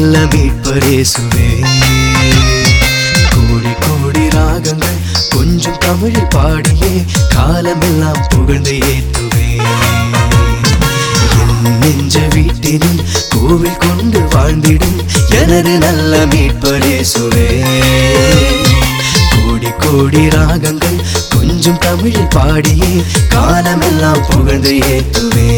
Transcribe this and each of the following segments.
நல்ல மீட்பரேசுவே கோடி கோடி ராகங்கள் கொஞ்சம் தமிழில் பாடியே காலமெல்லாம் புகழ்ந்து ஏத்துவே என் நெஞ்ச வீட்டினில் கோவில் கொண்டு வாழ்ந்திடும் எனது நல்ல மீட்பரேசுவே கோடி கோடி ராகங்கள் கொஞ்சம் தமிழில் பாடியே காலமெல்லாம் புகழ்ந்து ஏத்துவே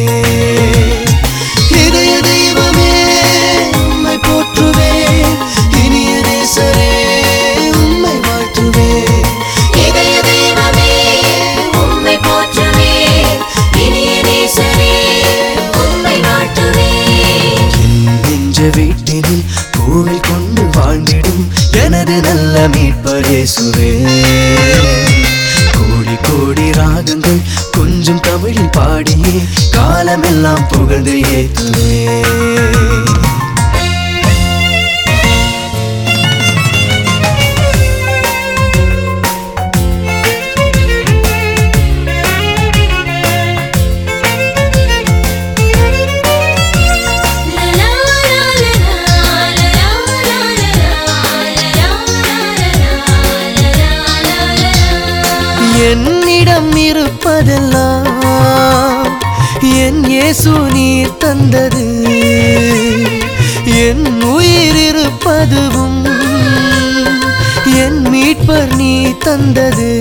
இதய தெய்வமே உம்மை போற்றுவே இனிய நேசரே உம்மை வாழ்த்துவே இதய தெய்வமே உம்மை போற்றுவே இனிய நேசரே உம்மை வாழ்த்துவே என் நெஞ்ச வீட்டினில் கோவில் கொண்டு வாழ்ந்திடும் எனது நல்ல மீட்பரேசுவே கோடி கோடி ராகங்கள் கொஞ்சம் தமிழில் பாடியே காலமெல்லாம் புகழ்ந்து ஏத்துவே என்னிடம் இருப்பதெல்லாம் என் இயேசு நீர் தந்தது என் உயிர் இருப்பதுவும் என் மீட்பர் நீ தந்தது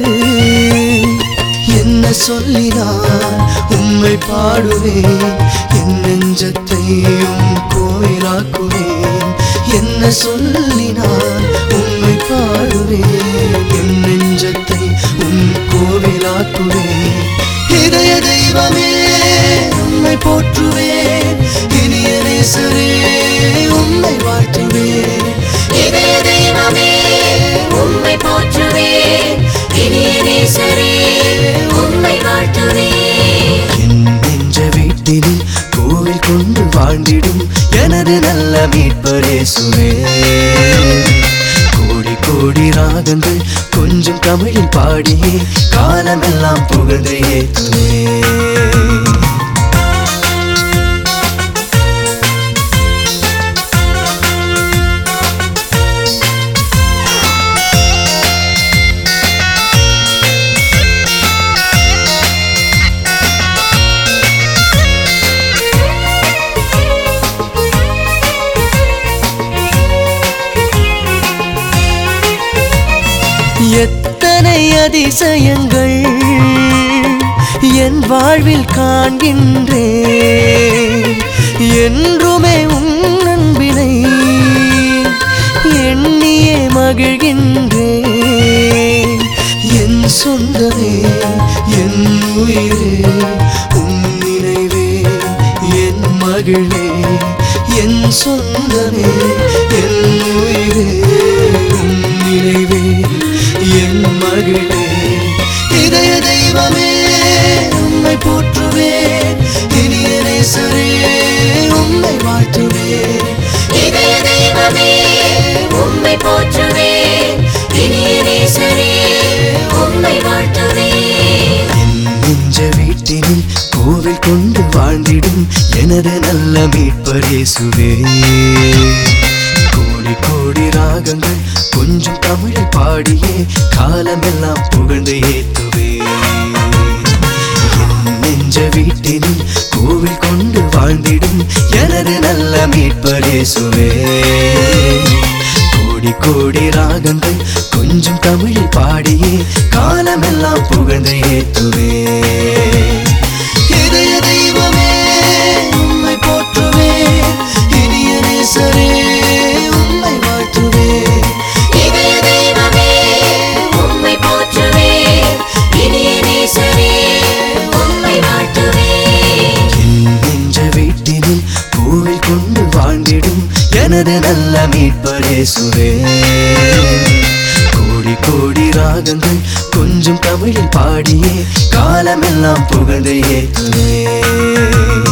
என்ன சொல்லினான் உம்மை பாடுவேன் என் நெஞ்சத்தையும் கோயிலாக்குவேன் என்ன சொல்லினான் உம்மை பாடுவேன் என் நெஞ்சத்தை உம் கோவிலாக்குவேன் இதய தெய்வமே உம்மை போற்றுவேன் இனிய நேசரே உம்மை வாழ்த்துவேன் இதய தெய்வமே உம்மை போற்றுவே இனிய நேசரே உம்மை வாழ்த்துவே என் நெஞ்ச வீட்டினில் கோவில் கொண்டு வாழ்ந்திடும் எனது நல்ல மீட்பரேசுவே கோடி கோடி ராகங்கள் கொஞ்சம் தமிழில் பாடியே காலமெல்லாம் புகழ்ந்து ஏத்துவே எத்தனை அதிசயங்கள் என் வாழ்வில் காண்கின்றேன் என்றுமே உன் அன்பினை எண்ணியே மகிழ்கின்றேன் என் சொந்தமே என் உயிரே உன் நினைவே என் மகிழே என் சொந்தமே என் உயிரே உன் நினைவே என் மகிழே இதய தெய்வமே உம்மை போற்றுவேன் இனிய நேசரே உம்மை வாழ்த்துவேன் இதய தெய்வமே உம்மை போற்றுவே இனிய நேசரே உம்மை வாழ்த்துவே என் நெஞ்ச வீட்டினில் கோவில் கொண்டு வாழ்ந்திடும் எனது நல்ல மீட்பரேசுவே கோடி கோடி ராகங்கள் கொஞ்சம் தமிழில் பாடியே காலமெல்லாம் புகழ்ந்து ஏத்துவே என் நெஞ்ச வீட்டினில் கோவில் கொண்டு வாழ்ந்திடும் எனது நல்ல மீட்பரேசுவே கோடி கோடி ராகங்கள் கொஞ்சம் தமிழில் பாடியே காலமெல்லாம் புகழ்ந்து ஏத்துவே இதய தெய்வமே உம்மை போற்றுவே இனிய நேசரே உம்மை வாழ்த்துவே இதய தெய்வமே உம்மை போற்றுவே இனிய நேசரே உம்மை வாழ்த்துவே என் நெஞ்ச வீட்டினில் கோவில் கொண்டு வாழ்ந்திடும் எனது நல்ல மீட்பரேசுவே கோடி கோடி ராகங்கள் கொஞ்சம் தமிழில் பாடியே காலமெல்லாம் புகழ்ந்து ஏத்துவே